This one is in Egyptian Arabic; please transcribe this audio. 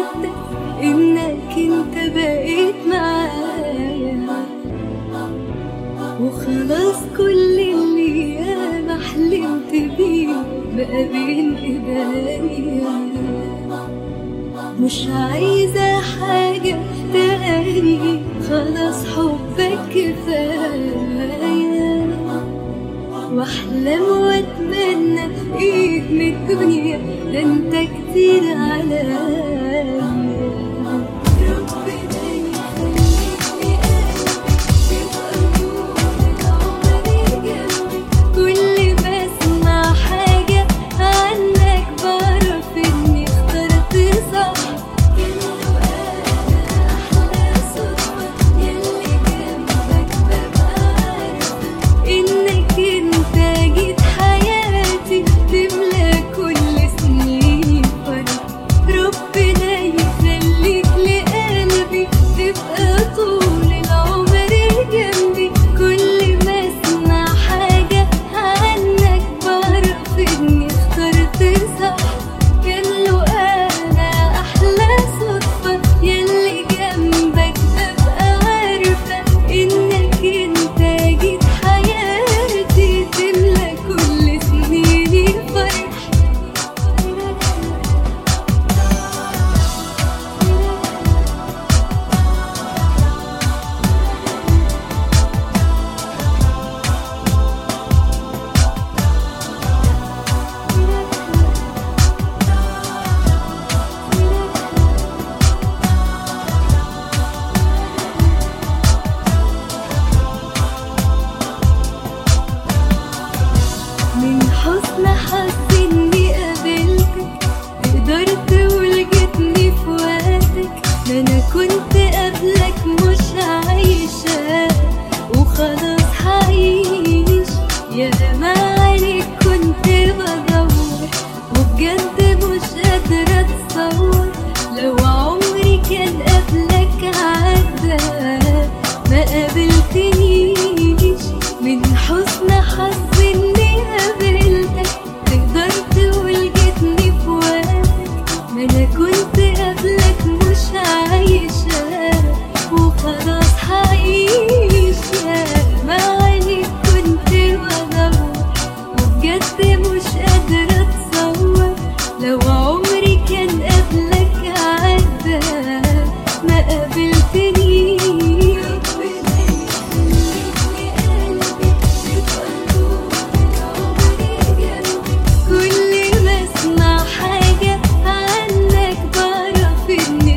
مصدق انك انت بقيت معايا وخلاص كل اللي ياما حلمت بيه بقى بين ايديا مش عايزة حاجة تاني خلاص حبك كفاية واحلم واتمنى ايه من الدنيا ده انت كتير عليا ربنا يخليك كل ما اسمع حاجة عنك بعرف اني اخترت صح كله انا احلى صدفة يلي جنبك ببقى عارفة انك انت جيت حياتي تملى كل سنيني فرح ربنا يخليك لقلبي تبقى طول العمر جنبي كل ما اسمع حاجة عنك بعرف اني اخترت صح كان له انا احلى صدفة يلي جنبك ابقى عارفة انك انت جيت حياتي تملى كل سنيني فرح من حسن حظي اني قابلتك قدرت ولقيتني في وقتك ده انا كنت قبلك مش عايشة وخلاص هعيش يا ما عليك كنت بدور وبجد مش قادرة اتصور لو عمري كان قبلك عدى ما قابلتنيش من حسن حظي اني قابلتك قدرت ولقيتني في وقتك ما انا كنت قبلك مش عايشة وخلاص هعيش يا ما عليك كنت بدور وبجد مش قادرة اتصور لو عمري كان قبلك عدى ما قابلتنيش ربنا يخليك لقلبي تبقى طول العمر جنبي كل ما اسمع حاجة عنك بعرف اني